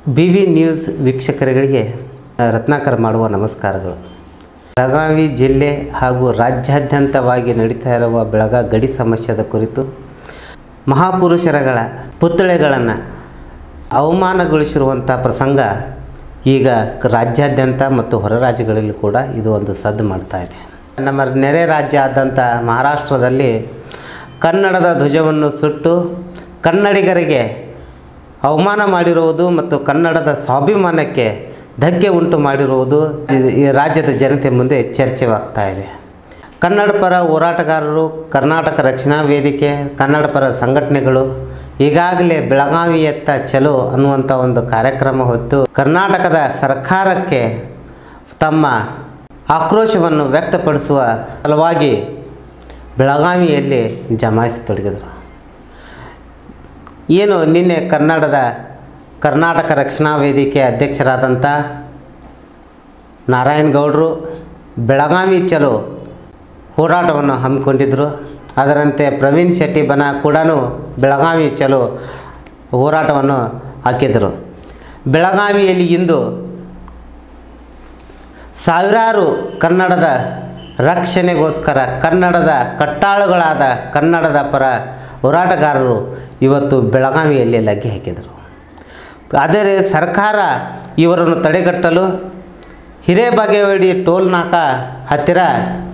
B V news ವೀಕ್ಷಕರುಗಳಿಗೆ ರತ್ನಾಕರ್ ಮಾಡುವ ನಮಸ್ಕಾರಗಳು ಬೆಳಗಾವಿ ಜಿಲ್ಲೆ ಹಾಗೂ ರಾಜ್ಯಾದ್ಯಂತವಾಗಿ ನಡೀತಾ ಇರುವ ಬೆಳಗ ಗಡಿ ಸಮಸ್ಯೆದ ಕುರಿತು ಮಹಾಪುರುಷರಗಳ ಪುತ್ಥಳಿಗಳನ್ನು ಅವಮಾನಗೊಳಿಸಿರುವಂಥ ಪ್ರಸಂಗ ಈಗ ರಾಜ್ಯಾದ್ಯಂತ ಮತ್ತು ಹೊರ ರಾಜ್ಯಗಳಲ್ಲಿ ಕೂಡ ಇದು ಒಂದು ಸದ್ದು ಮಾಡ್ತಾ ಇದೆ ನಮ್ಮ ನೆರೆ ರಾಜ್ಯ ಆದಂಥ ಮಹಾರಾಷ್ಟ್ರದಲ್ಲಿ ಕನ್ನಡದ ಧ್ವಜವನ್ನು ಸುಟ್ಟು ಕನ್ನಡಿಗರಿಗೆ ಅವಮಾನ ಮಾಡಿರುವುದು ಮತ್ತು ಕನ್ನಡದ ಸ್ವಾಭಿಮಾನಕ್ಕೆ ಧಕ್ಕೆ ಉಂಟು ಮಾಡಿರುವುದು ಈ- ಈ ರಾಜ್ಯದ ಜನತೆ ಮುಂದೆ ಚರ್ಚೆವಾಗ್ತಾ ಇದೆ ಕನ್ನಡ ಪರ ಹೋರಾಟಗಾರರು ಕರ್ನಾಟಕ ರಕ್ಷಣಾ ವೇದಿಕೆ ಕನ್ನಡ ಪರ ಸಂಘಟನೆಗಳು ಈಗಾಗಲೇ ಬೆಳಗಾವಿಯತ್ತ ಚಲೋ ಅನ್ನುವಂಥ ಒಂದು ಕಾರ್ಯಕ್ರಮ ಹೊತ್ತು ಕರ್ನಾಟಕದ ಸರ್ಕಾರಕ್ಕೆ ತಮ್ಮ ಆಕ್ರೋಶವನ್ನು ವ್ಯಕ್ತಪಡಿಸುವ ಸಲುವಾಗಿ ಬೆಳಗಾವಿಯಲ್ಲಿ ಜಮಾಯಿಸತೊಡಗಿದರು ಏನು ನಿನ್ನೆ ಕನ್ನಡದ ಕರ್ನಾಟಕ ರಕ್ಷಣಾ ವೇದಿಕೆ ಅಧ್ಯಕ್ಷರಾದಂಥ ನಾರಾಯಣ ಗೌಡರು ಬೆಳಗಾವಿ ಚಲೋ ಹೋರಾಟವನ್ನು ಹಮ್ಮಿಕೊಂಡಿದ್ದರು ಅದರಂತೆ ಪ್ರವೀಣ್ ಶೆಟ್ಟಿ ಬನ ಕೂಡ ಬೆಳಗಾವಿ ಚಲೋ ಹೋರಾಟವನ್ನು ಹಾಕಿದರು ಬೆಳಗಾವಿಯಲ್ಲಿ ಇಂದು ಸಾವಿರಾರು ಕನ್ನಡದ ರಕ್ಷಣೆಗೋಸ್ಕರ ಕನ್ನಡದ ಕಟ್ಟಾಳುಗಳಾದ ಕನ್ನಡದ ಪರ ಹೋರಾಟಗಾರರು ಇವತ್ತು ಬೆಳಗಾವಿಯಲ್ಲಿ ಲಗ್ಗೆ ಹಾಕಿದರು ಆದರೆ ಸರ್ಕಾರ ಇವರನ್ನು ತಡೆಗಟ್ಟಲು ಹಿರೇಬಾಗೇವಾಡಿ ಟೋಲ್ ನಾಕ ಹತ್ತಿರ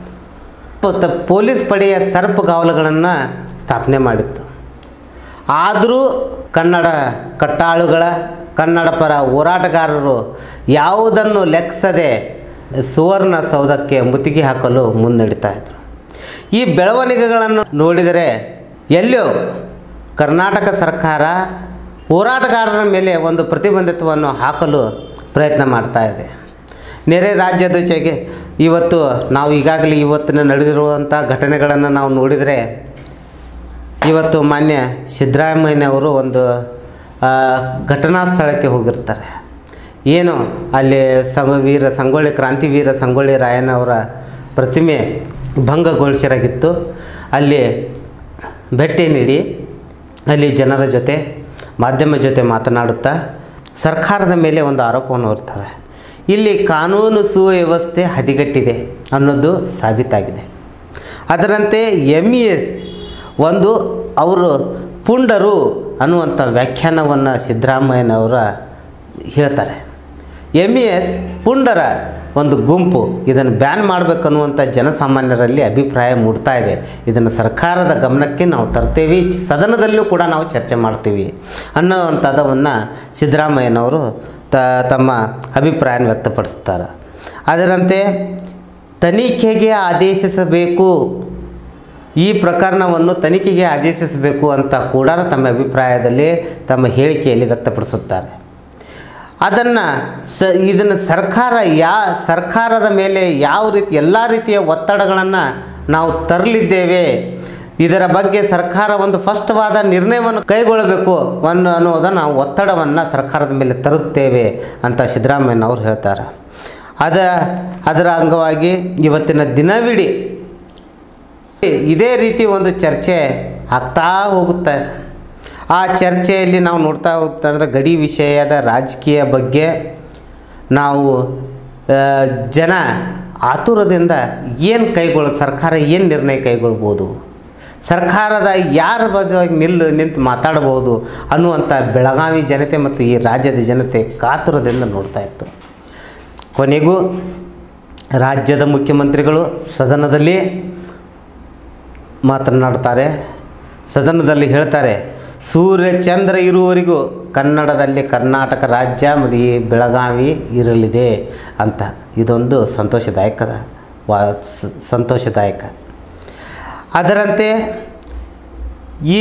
ಪ- ಪೊಲೀಸ್ ಪಡೆಯ ಸರ್ಪಗಾವಲುಗಳನ್ನು ಸ್ಥಾಪನೆ ಮಾಡಿತ್ತು ಆದರೂ ಕನ್ನಡ ಕಟ್ಟಾಳುಗಳ ಕನ್ನಡ ಪರ ಹೋರಾಟಗಾರರು ಯಾವುದನ್ನು ಲೆಕ್ಕಿಸದೆ ಸುವರ್ಣ ಸೌಧಕ್ಕೆ ಮುತ್ತಿಗೆ ಹಾಕಲು ಮುನ್ನಡೀತಾ ಇದ್ದರು ಈ ಬೆಳವಣಿಗೆಗಳನ್ನು ನೋಡಿದರೆ ಎಲ್ಲೋ ಕರ್ನಾಟಕ ಸರ್ಕಾರ ಹೋರಾಟಗಾರರ ಮೇಲೆ ಒಂದು ಪ್ರತಿಬಂಧಿತವನ್ನು ಹಾಕಲು ಪ್ರಯತ್ನ ಮಾಡ್ತಾ ಇದೆ ನೆರೆ ರಾಜ್ಯದ ಜೊತೆಗೆ ಇವತ್ತು ನಾವು ಈಗಾಗಲೇ ಇವತ್ತಿನ ನಡೆದಿರುವಂಥ ಘಟನೆಗಳನ್ನು ನಾವು ನೋಡಿದರೆ ಇವತ್ತು ಮಾನ್ಯ ಸಿದ್ದರಾಮಯ್ಯನವರು ಒಂದು ಆ, ಘಟನಾ ಸ್ಥಳಕ್ಕೆ ಹೋಗಿರ್ತಾರೆ ಏನು ಅಲ್ಲಿ ಸಂಗ ವೀರ ಸಂಗೊಳ್ಳಿ ಕ್ರಾಂತಿವೀರ ಸಂಗೊಳ್ಳಿ ರಾಯಣ್ಣವರ ಪ್ರತಿಮೆ ಭಂಗಗೊಳಿಸಿರಾಗಿತ್ತು ಅಲ್ಲಿ ಭೇಟಿ ನೀಡಿ ಅಲ್ಲಿ ಜನರ ಜೊತೆ ಮಾಧ್ಯಮ ಜೊತೆ ಮಾತನಾಡುತ್ತಾ ಸರ್ಕಾರದ ಮೇಲೆ ಒಂದು ಆರೋಪವನ್ನು ಹೊರ್ತಾರೆ ಇಲ್ಲಿ ಕಾನೂನು ಸುವ್ಯವಸ್ಥೆ ಹದಿಗಟ್ಟಿದೆ ಅನ್ನೋದು ಸಾಬೀತಾಗಿದೆ ಅದರಂತೆ ಎಮ್ ಇ ಎಸ್ ಒಂದು ಅವರು ಪುಂಡರು ಅನ್ನುವಂಥ ವ್ಯಾಖ್ಯಾನವನ್ನು ಸಿದ್ದರಾಮಯ್ಯನವರ ಹೇಳ್ತಾರೆ ಎಮ್ ಇ ಎಸ್ ಪುಂಡರ ಒಂದು ಗುಂಪು ಇದನ್ನು ಬ್ಯಾನ್ ಮಾಡಬೇಕನ್ನುವಂಥ ಜನಸಾಮಾನ್ಯರಲ್ಲಿ ಅಭಿಪ್ರಾಯ ಮೂಡ್ತಾ ಇದೆ ಇದನ್ನು ಸರ್ಕಾರದ ಗಮನಕ್ಕೆ ನಾವು ತರ್ತೇವೆ ಚ- ಸದನದಲ್ಲೂ ಕೂಡ ನಾವು ಚರ್ಚೆ ಮಾಡ್ತೀವಿ ಅನ್ನೋವಂಥದ್ದವನ್ನು ಸಿದ್ದರಾಮಯ್ಯನವರು ತ ತಮ್ಮ ಅಭಿಪ್ರಾಯ ವ್ಯಕ್ತಪಡಿಸ್ತಾರೆ ಅದರಂತೆ ತನಿಖೆಗೆ ಆದೇಶಿಸಬೇಕು ಈ ಪ್ರಕರಣವನ್ನು ತನಿಖೆಗೆ ಆದೇಶಿಸಬೇಕು ಅಂತ ಕೂಡ ತಮ್ಮ ಅಭಿಪ್ರಾಯದಲ್ಲಿ ತಮ್ಮ ಹೇಳಿಕೆಯಲ್ಲಿ ವ್ಯಕ್ತಪಡಿಸುತ್ತಾರೆ ಅದನ್ನು ಸ ಇದನ್ನು ಸರ್ಕಾರ ಯಾ ಸರ್ಕಾರದ ಮೇಲೆ ಯಾವ ರೀತಿ ಎಲ್ಲ ರೀತಿಯ ಒತ್ತಡಗಳನ್ನು ನಾವು ತರಲಿದ್ದೇವೆ ಇದರ ಬಗ್ಗೆ ಸರ್ಕಾರ ಒಂದು ಸ್ಪಷ್ಟವಾದ ನಿರ್ಣಯವನ್ನು ಕೈಗೊಳ್ಳಬೇಕು ಅನ್ನೋ ಅನ್ನೋದನ್ನು ಒತ್ತಡವನ್ನು ಸರ್ಕಾರದ ಮೇಲೆ ತರುತ್ತೇವೆ ಅಂತ ಸಿದ್ದರಾಮಯ್ಯನವರು ಹೇಳ್ತಾರೆ ಅದ ಅದರ ಅಂಗವಾಗಿ ಇವತ್ತಿನ ದಿನವಿಡೀ ಇದೇ ರೀತಿ ಒಂದು ಚರ್ಚೆ ಆಗ್ತಾ ಹೋಗುತ್ತೆ ಆ ಚರ್ಚೆಯಲ್ಲಿ ನಾವು ನೋಡ್ತಾ ಹೋಗ್ತಂದ್ರೆ ಗಡಿ ವಿಷಯದ ರಾಜಕೀಯ ಬಗ್ಗೆ ನಾವು ಆ, ಜನ ಆತುರದಿಂದ ಏನು ಕೈಗೊಳ್ಳ ಸರ್ಕಾರ ಏನು ನಿರ್ಣಯ ಕೈಗೊಳ್ಬೋದು ಸರ್ಕಾರದ ಯಾರ ಬಗ್ಗೆ ನಿಲ್ಲು ನಿಂತು ಮಾತಾಡ್ಬೋದು ಅನ್ನುವಂಥ ಬೆಳಗಾವಿ ಜನತೆ ಮತ್ತು ಈ ರಾಜ್ಯದ ಜನತೆ ಕಾತುರದಿಂದ ನೋಡ್ತಾ ಇತ್ತು ಕೊನೆಗೂ ರಾಜ್ಯದ ಮುಖ್ಯಮಂತ್ರಿಗಳು ಸದನದಲ್ಲಿ ಮಾತನಾಡ್ತಾರೆ ಸದನದಲ್ಲಿ ಹೇಳ್ತಾರೆ ಸೂರ್ಯ ಚಂದ್ರ ಇರುವವರೆಗೂ ಕನ್ನಡದಲ್ಲಿ ಕರ್ನಾಟಕ ರಾಜ್ಯ ಮತ್ತು ಈ ಬೆಳಗಾವಿ ಇರಲಿದೆ ಅಂತ ಇದೊಂದು ಸಂತೋಷದಾಯಕದ ವಾ ಸ- ಸಂತೋಷದಾಯಕ ಅದರಂತೆ ಈ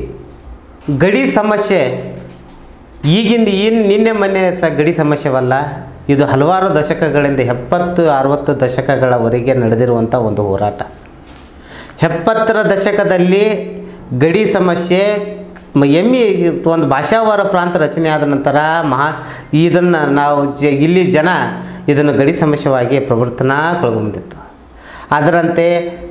ಗಡಿ ಸಮಸ್ಯೆ ಈಗಿಂದ ಇನ್ ನಿನ್ನೆ ಮೊನ್ನೆ ಸ ಗಡಿ ಸಮಸ್ಯೆವಲ್ಲ ಇದು ಹಲವಾರು ದಶಕಗಳಿಂದ ಎಪ್ಪತ್ತು ಅರವತ್ತು ದಶಕಗಳವರೆಗೆ ನಡೆದಿರುವಂಥ ಒಂದು ಹೋರಾಟ ಎಪ್ಪತ್ತರ ದಶಕದಲ್ಲಿ ಗಡಿ ಸಮಸ್ಯೆ ಮ- ಎಮ್ಮಿ ಒಂದು ಭಾಷಾವಾರ ಪ್ರಾಂತ ರಚನೆ ಆದ ನಂತರ ಮಹಾ ಇದನ್ನು ನಾವು ಜ ಇಲ್ಲಿ ಜನ ಇದನ್ನು ಗಡಿ ಸಮಸ್ಯೆವಾಗಿ ಪ್ರವರ್ತನಾಗೊಳಗೊಂಡಿತ್ತು ಅದರಂತೆ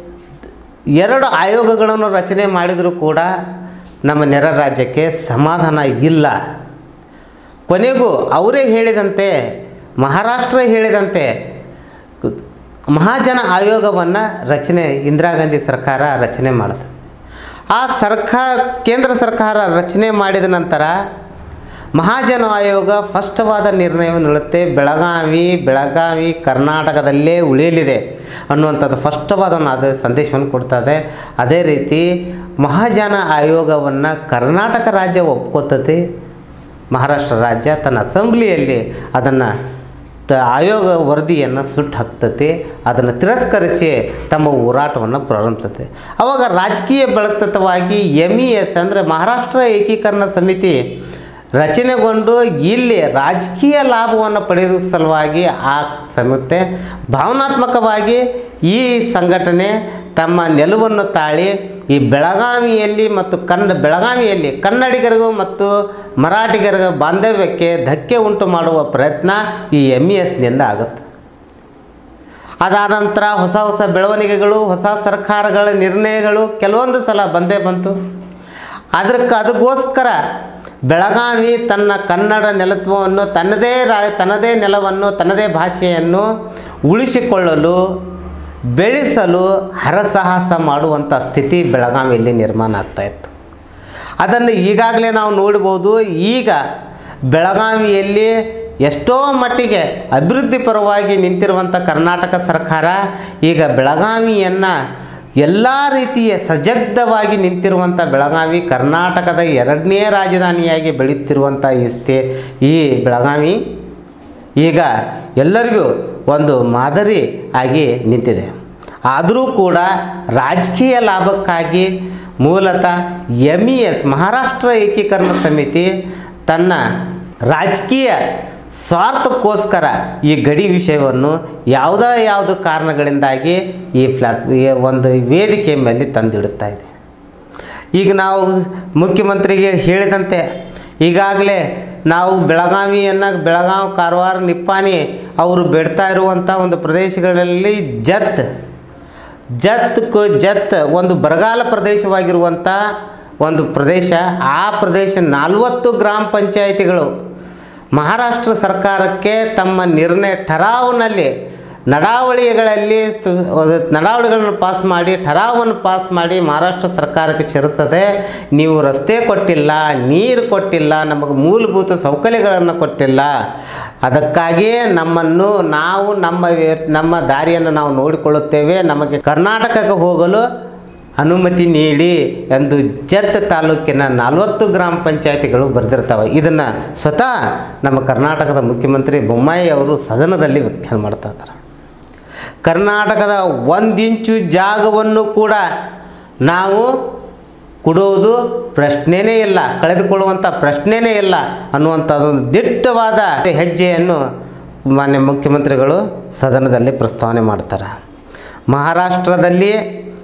ಎರಡು ಆಯೋಗಗಳನ್ನು ರಚನೆ ಮಾಡಿದರೂ ಕೂಡ ನಮ್ಮ ನೆರೆ ರಾಜ್ಯಕ್ಕೆ ಸಮಾಧಾನ ಇಲ್ಲ ಕೊನೆಗೂ ಅವರೇ ಹೇಳಿದಂತೆ ಮಹಾರಾಷ್ಟ್ರ ಹೇಳಿದಂತೆ ಕು- ಮಹಾಜನ ಆಯೋಗವನ್ನು ರಚನೆ ಇಂದಿರಾ ಗಾಂಧಿ ಸರ್ಕಾರ ರಚನೆ ಮಾಡುತ್ತೆ ಆ ಸರ್ಕಾರ ಕೇಂದ್ರ ಸರ್ಕಾರ ರಚನೆ ಮಾಡಿದ ನಂತರ ಮಹಾಜನ ಆಯೋಗ ಸ್ಪಷ್ಟವಾದ ನಿರ್ಣಯವನ್ನು ನೀಡುತ್ತೆ ಬೆಳಗಾವಿ ಬೆಳಗಾವಿ ಕರ್ನಾಟಕದಲ್ಲೇ ಉಳಿಯಲಿದೆ ಅನ್ನುವಂಥದ್ದು ಸ್ಪಷ್ಟವಾದ ಒಂದು ಅದು ಸಂದೇಶವನ್ನು ಕೊಡ್ತದೆ ಅದೇ ರೀತಿ ಮಹಾಜನ ಆಯೋಗವನ್ನು ಕರ್ನಾಟಕ ರಾಜ್ಯ ಒಪ್ಕೋತತಿ ಮಹಾರಾಷ್ಟ್ರ ರಾಜ್ಯ ತನ್ನ ಅಸೆಂಬ್ಲಿಯಲ್ಲಿ ಅದನ್ನು ತ ಆಯೋಗ ವರದಿಯನ್ನು ಸುಟ್ಟು ಹಾಕ್ತತಿ ಅದನ್ನು ತಿರಸ್ಕರಿಸಿ ತಮ್ಮ ಹೋರಾಟವನ್ನು ಪ್ರಾರಂಭಿಸುತ್ತೆ ಅವಾಗ ರಾಜಕೀಯ ಬೆಳಕತವಾಗಿ ಎಮ್ ಇ ಎಸ್ ಅಂದರೆ ಮಹಾರಾಷ್ಟ್ರ ಏಕೀಕರಣ ಸಮಿತಿ ರಚನೆಗೊಂಡು ಇಲ್ಲಿ ರಾಜಕೀಯ ಲಾಭವನ್ನು ಪಡೆಯುವ ಸಲುವಾಗಿ ಆ ಸಂಸ್ಥೆ ಭಾವನಾತ್ಮಕವಾಗಿ ಈ ಸಂಘಟನೆ ತಮ್ಮ ನಿಲುವನ್ನು ತಾಳಿ ಈ ಬೆಳಗಾವಿಯಲ್ಲಿ ಮತ್ತು ಕನ್ನಡ ಬೆಳಗಾವಿಯಲ್ಲಿ ಕನ್ನಡಿಗರಿಗೂ ಮತ್ತು ಮರಾಠಿಗರ ಬಾಂಧವ್ಯಕ್ಕೆ ಧಕ್ಕೆ ಉಂಟು ಮಾಡುವ ಪ್ರಯತ್ನ ಈ ಎಮ್ ಇ ಎಸ್ನಿಂದ ಆಗುತ್ತೆ ಅದಾದ ನಂತರ ಹೊಸ ಹೊಸ ಬೆಳವಣಿಗೆಗಳು ಹೊಸ ಸರ್ಕಾರಗಳ ನಿರ್ಣಯಗಳು ಕೆಲವೊಂದು ಸಲ ಬಂದೇ ಬಂತು ಅದಕ್ಕೆ ಅದಕ್ಕೋಸ್ಕರ ಬೆಳಗಾವಿ ತನ್ನ ಕನ್ನಡ ನೆಲತ್ವವನ್ನು ತನ್ನದೇ ರಾ ತನ್ನದೇ ನೆಲವನ್ನು ತನ್ನದೇ ಭಾಷೆಯನ್ನು ಉಳಿಸಿಕೊಳ್ಳಲು ಬೆಳೆಸಲು ಹರಸಾಹಸ ಮಾಡುವಂಥ ಸ್ಥಿತಿ ಬೆಳಗಾವಿಯಲ್ಲಿ ನಿರ್ಮಾಣ ಆಗ್ತಾಯಿತ್ತು ಅದನ್ನು ಈಗಾಗಲೇ ನಾವು ನೋಡ್ಬೋದು ಈಗ ಬೆಳಗಾವಿಯಲ್ಲಿ ಎಷ್ಟೋ ಮಟ್ಟಿಗೆ ಅಭಿವೃದ್ಧಿ ಪರವಾಗಿ ನಿಂತಿರುವಂಥ ಕರ್ನಾಟಕ ಸರ್ಕಾರ ಈಗ ಬೆಳಗಾವಿಯನ್ನು ಎಲ್ಲ ರೀತಿಯ ಸಜಗ್ಧವಾಗಿ ನಿಂತಿರುವಂಥ ಬೆಳಗಾವಿ ಕರ್ನಾಟಕದ ಎರಡನೇ ರಾಜಧಾನಿಯಾಗಿ ಬೆಳೆಯುತ್ತಿರುವಂಥ ಈ ಸ್ಥೆ ಈ ಬೆಳಗಾವಿ ಈಗ ಎಲ್ಲರಿಗೂ ಒಂದು ಮಾದರಿ ಆಗಿ ನಿಂತಿದೆ ಆದರೂ ಕೂಡ ರಾಜಕೀಯ ಲಾಭಕ್ಕಾಗಿ ಮೂಲತಃ ಎಮ್ ಇ ಎಸ್ ಮಹಾರಾಷ್ಟ್ರ ಏಕೀಕರಣ ಸಮಿತಿ ತನ್ನ ರಾಜಕೀಯ ಸ್ವಾರ್ಥಕ್ಕೋಸ್ಕರ ಈ ಗಡಿ ವಿಷಯವನ್ನು ಯಾವುದೋ ಯಾವುದೋ ಕಾರಣಗಳಿಂದಾಗಿ ಈ ಫ್ಲಾಟ್ ಈ ಒಂದು ವೇದಿಕೆ ಮೇಲೆ ತಂದಿಡುತ್ತಾ ಇದೆ ಈಗ ನಾವು ಮುಖ್ಯಮಂತ್ರಿಗೆ ಹೇಳಿದಂತೆ ಈಗಾಗಲೇ ನಾವು ಬೆಳಗಾವಿಯನ್ನು ಬೆಳಗಾವಿ ಕಾರವಾರ ನಿಪ್ಪಾಣಿ ಅವರು ಬಿಡ್ತಾ ಇರುವಂಥ ಒಂದು ಪ್ರದೇಶಗಳಲ್ಲಿ ಜತ್ ಜತ್ ಕು ಜತ್ ಒಂದು ಬರಗಾಲ ಪ್ರದೇಶವಾಗಿರುವಂಥ ಒಂದು ಪ್ರದೇಶ ಆ ಪ್ರದೇಶ ನಲವತ್ತು ಗ್ರಾಮ ಪಂಚಾಯಿತಿಗಳು ಮಹಾರಾಷ್ಟ್ರ ಸರ್ಕಾರಕ್ಕೆ ತಮ್ಮ ನಿರ್ಣಯ ಠರಾವ್ನಲ್ಲಿ ನಡಾವಳಿಗಳಲ್ಲಿ ತು- ಅದು ನಡಾವಳಿಗಳನ್ನು ಪಾಸ್ ಮಾಡಿ ಠರಾವನ್ನು ಪಾಸ್ ಮಾಡಿ ಮಹಾರಾಷ್ಟ್ರ ಸರ್ಕಾರಕ್ಕೆ ಸೇರುತ್ತದೆ ನೀವು ರಸ್ತೆ ಕೊಟ್ಟಿಲ್ಲ ನೀರು ಕೊಟ್ಟಿಲ್ಲ ನಮಗೆ ಮೂಲಭೂತ ಸೌಕರ್ಯಗಳನ್ನು ಕೊಟ್ಟಿಲ್ಲ ಅದಕ್ಕಾಗಿಯೇ ನಮ್ಮನ್ನು ನಾವು ನಮ್ಮ ವ್ಯ- ನಮ್ಮ ದಾರಿಯನ್ನು ನಾವು ನೋಡಿಕೊಳ್ಳುತ್ತೇವೆ ನಮಗೆ ಕರ್ನಾಟಕಕ್ಕೆ ಹೋಗಲು ಅನುಮತಿ ನೀಡಿ ಎಂದು ಜತ್ ತಾಲೂಕಿನ ನಲವತ್ತು ಗ್ರಾಮ ಪಂಚಾಯತಿಗಳು ಬರೆದಿರ್ತವೆ ಇದನ್ನು ಸ್ವತಃ ನಮ್ಮ ಕರ್ನಾಟಕದ ಮುಖ್ಯಮಂತ್ರಿ ಬೊಮ್ಮಾಯಿ ಅವರು ಸದನದಲ್ಲಿ ವ್ಯಾಖ್ಯಾನ ಮಾಡ್ತಾ ಇದ್ದಾರೆ ಕರ್ನಾಟಕದ ಒಂದು ಇಂಚು ಜಾಗವನ್ನು ಕೂಡ ನಾವು ಕೊಡುವುದು ಪ್ರಶ್ನೆನೇ ಇಲ್ಲ ಕಳೆದುಕೊಳ್ಳುವಂಥ ಪ್ರಶ್ನೆನೇ ಇಲ್ಲ ಅನ್ನುವಂಥದ್ದೊಂದು ದಿಟ್ಟವಾದ ಹೆಜ್ಜೆಯನ್ನು ಮಾನ್ಯ ಮುಖ್ಯಮಂತ್ರಿಗಳು ಸದನದಲ್ಲಿ ಪ್ರಸ್ತಾವನೆ ಮಾಡ್ತಾರೆ ಮಹಾರಾಷ್ಟ್ರದಲ್ಲಿ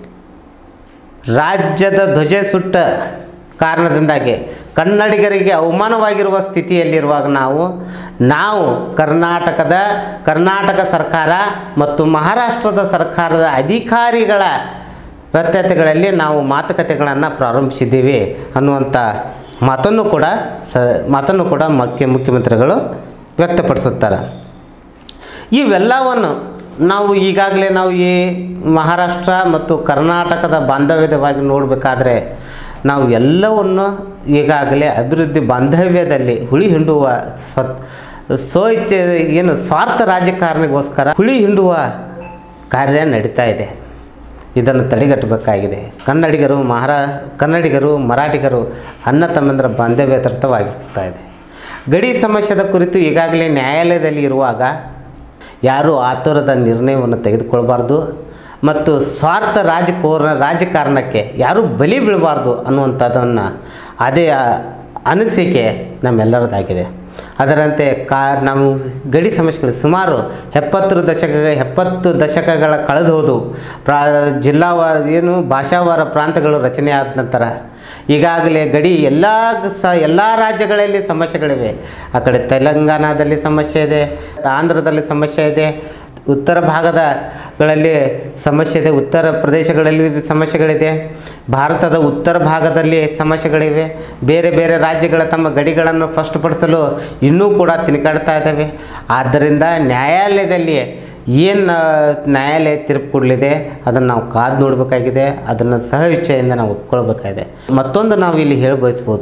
ರಾಜ್ಯದ ಧ್ವಜ ಸುಟ್ಟ ಕಾರಣದಿಂದಾಗಿ ಕನ್ನಡಿಗರಿಗೆ ಅವಮಾನವಾಗಿರುವ ಸ್ಥಿತಿಯಲ್ಲಿರುವಾಗ ನಾವು ನಾವು ಕರ್ನಾಟಕದ ಕರ್ನಾಟಕ ಸರ್ಕಾರ ಮತ್ತು ಮಹಾರಾಷ್ಟ್ರದ ಸರ್ಕಾರದ ಅಧಿಕಾರಿಗಳ ವ್ಯತ್ಯತೆಗಳಲ್ಲಿ ನಾವು ಮಾತುಕತೆಗಳನ್ನು ಪ್ರಾರಂಭಿಸಿದ್ದೀವಿ ಅನ್ನುವಂಥ ಮಾತನ್ನು ಕೂಡ ಸ ಮಾತನ್ನು ಕೂಡ ಮುಖ್ಯ ಮುಖ್ಯಮಂತ್ರಿಗಳು ವ್ಯಕ್ತಪಡಿಸುತ್ತಾರೆ ಇವೆಲ್ಲವನ್ನು ನಾವು ಈಗಾಗಲೇ ನಾವು ಈ ಮಹಾರಾಷ್ಟ್ರ ಮತ್ತು ಕರ್ನಾಟಕದ ಬಾಂಧವ್ಯದವಾಗಿ ನೋಡಬೇಕಾದ್ರೆ ನಾವು ಎಲ್ಲವನ್ನು ಈಗಾಗಲೇ ಅಭಿವೃದ್ಧಿ ಬಾಂಧವ್ಯದಲ್ಲಿ ಹುಳಿ ಹಿಂಡುವ ಸತ್ ಸೋ ಇಚ್ಛೆ ಏನು ಸ್ವಾರ್ಥ ರಾಜಕಾರಣಿಗೋಸ್ಕರ ಹುಳಿ ಹಿಂಡುವ ಕಾರ್ಯ ನಡೀತಾ ಇದೆ ಇದನ್ನು ತಡೆಗಟ್ಟಬೇಕಾಗಿದೆ ಕನ್ನಡಿಗರು ಮಹಾರಾ ಕನ್ನಡಿಗರು ಮರಾಠಿಗರು ಅಣ್ಣ ತಮ್ಮಂದರ ಬಾಂಧವ್ಯ ತೃಪ್ತವಾಗಿರ್ತಾ ಇದೆ ಗಡಿ ಸಮಸ್ಯೆದ ಕುರಿತು ಈಗಾಗಲೇ ನ್ಯಾಯಾಲಯದಲ್ಲಿ ಇರುವಾಗ ಯಾರೂ ಆತುರದ ನಿರ್ಣಯವನ್ನು ತೆಗೆದುಕೊಳ್ಬಾರ್ದು ಮತ್ತು ಸ್ವಾರ್ಥ ರಾಜಕೋರ ರಾಜಕಾರಣಕ್ಕೆ ಯಾರೂ ಬಲಿ ಬೀಳಬಾರ್ದು ಅನ್ನುವಂಥದ್ದನ್ನು ಅದೇ ಆ ಅನಿಸಿಕೆ ನಮ್ಮೆಲ್ಲರದಾಗಿದೆ ಅದರಂತೆ ಕಾ ನಾವು ಗಡಿ ಸಮಸ್ಯೆಗಳು ಸುಮಾರು ಎಪ್ಪತ್ತು ದಶಕ ಎಪ್ಪತ್ತು ದಶಕಗಳ ಕಳೆದು ಹೋದವು ಪ್ರಾ ಜಿಲ್ಲಾವಾರ ಏನು ಭಾಷಾವಾರ ಪ್ರಾಂತಗಳು ರಚನೆ ಆದ ನಂತರ ಈಗಾಗಲೇ ಗಡಿ ಎಲ್ಲ ಸ ಎಲ್ಲ ರಾಜ್ಯಗಳಲ್ಲಿ ಸಮಸ್ಯೆಗಳಿವೆ ಆ ಕಡೆ ತೆಲಂಗಾಣದಲ್ಲಿ ಸಮಸ್ಯೆ ಇದೆ ಆಂಧ್ರದಲ್ಲಿ ಸಮಸ್ಯೆ ಇದೆ ಉತ್ತರ ಭಾಗದಗಳಲ್ಲಿ ಸಮಸ್ಯೆ ಇದೆ ಉತ್ತರ ಪ್ರದೇಶಗಳಲ್ಲಿ ಸಮಸ್ಯೆಗಳಿದೆ ಭಾರತದ ಉತ್ತರ ಭಾಗದಲ್ಲಿ ಸಮಸ್ಯೆಗಳಿವೆ ಬೇರೆ ಬೇರೆ ರಾಜ್ಯಗಳ ತಮ್ಮ ಗಡಿಗಳನ್ನು ಸ್ಪಷ್ಟಪಡಿಸಲು ಇನ್ನೂ ಕೂಡ ತಿನ್ಕಾಡ್ತಾ ಇದ್ದಾವೆ ಆದ್ದರಿಂದ ನ್ಯಾಯಾಲಯದಲ್ಲಿ ಏನು ನ್ಯಾಯಾಲಯ ತೀರ್ಪು ಕೊಡಲಿದೆ ಅದನ್ನು ನಾವು ಕಾದು ನೋಡಬೇಕಾಗಿದೆ ಅದನ್ನು ಸಹ ಇಚ್ಛೆಯಿಂದ ನಾವು ಒಪ್ಕೊಳ್ಬೇಕಾಗಿದೆ ಮತ್ತೊಂದು ನಾವು ಇಲ್ಲಿ ಹೇಳಿ ಬಯಸ್ಬೋದು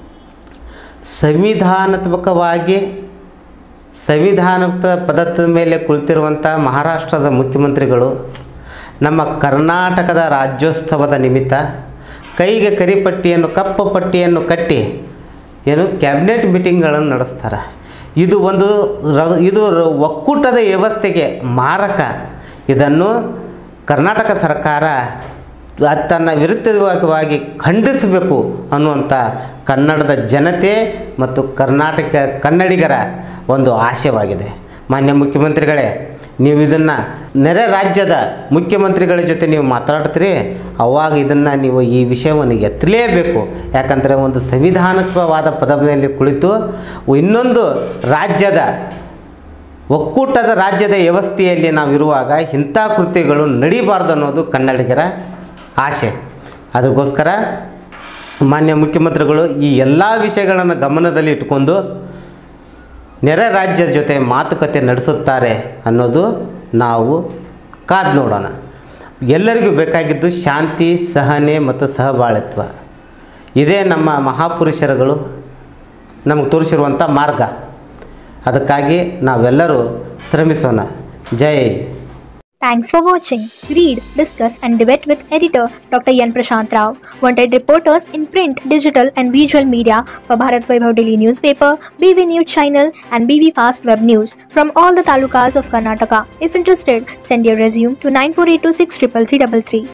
ಸಂವಿಧಾನಾತ್ಮಕವಾಗಿ ಸಂವಿಧಾನದ ಪದದ ಮೇಲೆ ಕುಳಿತಿರುವಂಥ ಮಹಾರಾಷ್ಟ್ರದ ಮುಖ್ಯಮಂತ್ರಿಗಳು ನಮ್ಮ ಕರ್ನಾಟಕದ ರಾಜ್ಯೋತ್ಸವದ ನಿಮಿತ್ತ ಕೈಗೆ ಕರಿಪಟ್ಟಿಯನ್ನು ಕಪ್ಪು ಪಟ್ಟಿಯನ್ನು ಕಟ್ಟಿ ಏನು ಕ್ಯಾಬಿನೆಟ್ ಮೀಟಿಂಗ್ಗಳನ್ನು ನಡೆಸ್ತಾರೆ ಇದು ಒಂದು ರ ಇದು ರ- ಒಕ್ಕೂಟದ ವ್ಯವಸ್ಥೆಗೆ ಮಾರಕ ಇದನ್ನು ಕರ್ನಾಟಕ ಸರ್ಕಾರ ಅದ್ ತನ್ನ ವಿರುದ್ಧವಾಗಿ ಖಂಡಿಸಬೇಕು ಅನ್ನುವಂಥ ಕನ್ನಡದ ಜನತೆ ಮತ್ತು ಕರ್ನಾಟಕ ಕನ್ನಡಿಗರ ಒಂದು ಆಶಯವಾಗಿದೆ ಮಾನ್ಯ ಮುಖ್ಯಮಂತ್ರಿಗಳೇ ನೀವು ಇದನ್ನು ನೆರೆ ರಾಜ್ಯದ ಮುಖ್ಯಮಂತ್ರಿಗಳ ಜೊತೆ ನೀವು ಮಾತಾಡ್ತೀರಿ ಅವಾಗ ಇದನ್ನು ನೀವು ಈ ವಿಷಯವನ್ನು ಎತ್ತಲೇಬೇಕು ಯಾಕಂದರೆ ಒಂದು ಸಂವಿಧಾನಿಕವಾದ ಪದವಿಯಲ್ಲಿ ಕುಳಿತು ಇನ್ನೊಂದು ರಾಜ್ಯದ ಒಕ್ಕೂಟದ ರಾಜ್ಯದ ವ್ಯವಸ್ಥೆಯಲ್ಲಿ ನಾವು ಇರುವಾಗ ಇಂಥ ಕೃತ್ಯಗಳು ನಡೀಬಾರ್ದು ಅನ್ನೋದು ಕನ್ನಡಿಗರ ಆಶೆ ಅದಕ್ಕೋಸ್ಕರ ಮಾನ್ಯ ಮುಖ್ಯಮಂತ್ರಿಗಳು ಈ ಎಲ್ಲ ವಿಷಯಗಳನ್ನು ಗಮನದಲ್ಲಿ ಇಟ್ಕೊಂಡು ನೆರೆ ರಾಜ್ಯದ ಜೊತೆ ಮಾತುಕತೆ ನಡೆಸುತ್ತಾರೆ ಅನ್ನೋದು ನಾವು ಕಾದು ನೋಡೋಣ ಎಲ್ಲರಿಗೂ ಬೇಕಾಗಿದ್ದು ಶಾಂತಿ ಸಹನೆ ಮತ್ತು ಸಹಬಾಳಿತ್ವ ಇದೇ ನಮ್ಮ ಮಹಾಪುರುಷರುಗಳು ನಮಗೆ ತೋರಿಸಿರುವಂಥ ಮಾರ್ಗ ಅದಕ್ಕಾಗಿ ನಾವೆಲ್ಲರೂ ಶ್ರಮಿಸೋಣ ಜೈ Thanks for watching. Read, discuss, and debate with editor Dr. Yan Prashant Rao. Wanted reporters in print, digital, and visual media for Bharat Vaibhav Daily newspaper, BV News channel, and BV Fast Web News from all the talukas of Karnataka. If interested, send your resume to 9482633333.